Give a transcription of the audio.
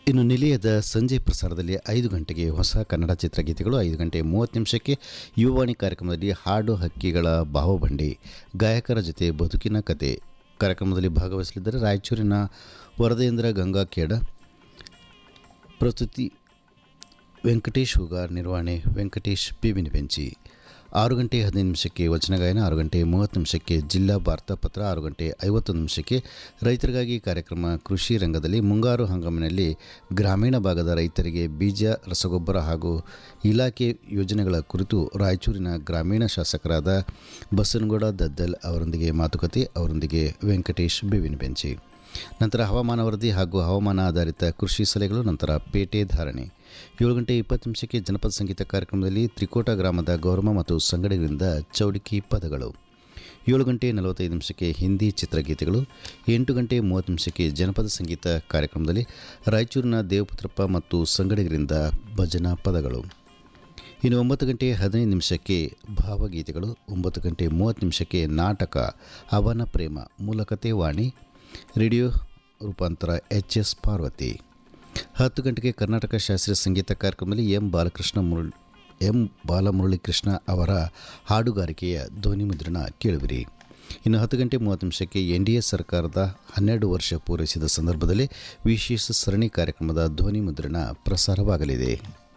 ಇನ್ನು ನಿಲಯದ ಸಂಜೆ ಪ್ರಸಾರದಲ್ಲಿ ಐದು ಗಂಟೆಗೆ ಹೊಸ ಕನ್ನಡ ಚಿತ್ರಗೀತೆಗಳು ಐದು ಗಂಟೆ ಮೂವತ್ತು ನಿಮಿಷಕ್ಕೆ ಯುವವಾಣಿ ಕಾರ್ಯಕ್ರಮದಲ್ಲಿ ಹಾಡು ಹಕ್ಕಿಗಳ ಬಾವಬಂಡಿ ಗಾಯಕರ ಜೊತೆ ಬದುಕಿನ ಕತೆ ಕಾರ್ಯಕ್ರಮದಲ್ಲಿ ಭಾಗವಹಿಸಲಿದ್ದಾರೆ ರಾಯಚೂರಿನ ವರದೇಂದ್ರ ಗಂಗಾಖೇಡ ಪ್ರಸ್ತುತಿ ವೆಂಕಟೇಶ್ ಹುಗಾರ್ ನಿರ್ವಹಣೆ ವೆಂಕಟೇಶ್ ಬೇವಿನ ಬೆಂಚಿ ಆರು ಗಂಟೆ ಹದಿನೈದು ನಿಮಿಷಕ್ಕೆ ವಚನ ಗಾಯನ ಆರು ಗಂಟೆ ಮೂವತ್ತು ನಿಮಿಷಕ್ಕೆ ಜಿಲ್ಲಾ ವಾರ್ತಾಪತ್ರ ಆರು ಗಂಟೆ ಐವತ್ತೊಂದು ನಿಮಿಷಕ್ಕೆ ರೈತರಿಗಾಗಿ ಕಾರ್ಯಕ್ರಮ ಕೃಷಿ ರಂಗದಲ್ಲಿ ಮುಂಗಾರು ಹಂಗಾಮಿನಲ್ಲಿ ಗ್ರಾಮೀಣ ಭಾಗದ ರೈತರಿಗೆ ಬೀಜ ರಸಗೊಬ್ಬರ ಹಾಗೂ ಇಲಾಖೆ ಯೋಜನೆಗಳ ಕುರಿತು ರಾಯಚೂರಿನ ಗ್ರಾಮೀಣ ಶಾಸಕರಾದ ಬಸನಗೌಡ ದದ್ದಲ್ ಅವರೊಂದಿಗೆ ಮಾತುಕತೆ ಅವರೊಂದಿಗೆ ವೆಂಕಟೇಶ್ ಬೇವಿನ ಬೆಂಚಿ ನಂತರ ಹವಾಮಾನ ವರದಿ ಹಾಗೂ ಹವಾಮಾನ ಆಧಾರಿತ ಕೃಷಿ ಸಲಹೆಗಳು ನಂತರ ಪೇಟೆ ಧಾರಣೆ ಏಳು ಗಂಟೆ ಇಪ್ಪತ್ತು ನಿಮಿಷಕ್ಕೆ ಜನಪದ ಸಂಗೀತ ಕಾರ್ಯಕ್ರಮದಲ್ಲಿ ತ್ರಿಕೋಟ ಗ್ರಾಮದ ಗೌರಮ್ಮ ಮತ್ತು ಸಂಗಡಿಗರಿಂದ ಚೌಡಿಕಿ ಪದಗಳು ಏಳು ಗಂಟೆ ನಲವತ್ತೈದು ನಿಮಿಷಕ್ಕೆ ಹಿಂದಿ ಚಿತ್ರಗೀತೆಗಳು ಎಂಟು ಗಂಟೆ ಮೂವತ್ತು ನಿಮಿಷಕ್ಕೆ ಜನಪದ ಸಂಗೀತ ಕಾರ್ಯಕ್ರಮದಲ್ಲಿ ರಾಯಚೂರಿನ ದೇವಪುತ್ರಪ್ಪ ಮತ್ತು ಸಂಗಡಿಗರಿಂದ ಭಜನಾ ಪದಗಳು ಇನ್ನು ಒಂಬತ್ತು ಗಂಟೆ ಹದಿನೈದು ನಿಮಿಷಕ್ಕೆ ಭಾವಗೀತೆಗಳು ಒಂಬತ್ತು ಗಂಟೆ ಮೂವತ್ತು ನಿಮಿಷಕ್ಕೆ ನಾಟಕ ಅವನ ಪ್ರೇಮ ಮೂಲಕತೆ ವಾಣಿ ರೇಡಿಯೋ ರೂಪಾಂತರ ಎಚ್ ಎಸ್ ಪಾರ್ವತಿ ಹತ್ತು ಗಂಟೆಗೆ ಕರ್ನಾಟಕ ಶಾಸ್ತ್ರೀಯ ಸಂಗೀತ ಕಾರ್ಯಕ್ರಮದಲ್ಲಿ ಎಂ ಬಾಲಕೃಷ್ಣ ಮುರಳಿ ಎಂ ಬಾಲಮುರಳೀಕೃಷ್ಣ ಅವರ ಹಾಡುಗಾರಿಕೆಯ ಧ್ವನಿ ಮುದ್ರಣ ಕೇಳುವಿರಿ ಇನ್ನು ಹತ್ತು ಗಂಟೆ ಮೂವತ್ತು ನಿಮಿಷಕ್ಕೆ ಎನ್ ಡಿ ಎ ಸರ್ಕಾರದ ಹನ್ನೆರಡು ವರ್ಷ ಪೂರೈಸಿದ ಸಂದರ್ಭದಲ್ಲಿ ವಿಶೇಷ ಸರಣಿ ಕಾರ್ಯಕ್ರಮದ ಧ್ವನಿ ಮುದ್ರಣ ಪ್ರಸಾರವಾಗಲಿದೆ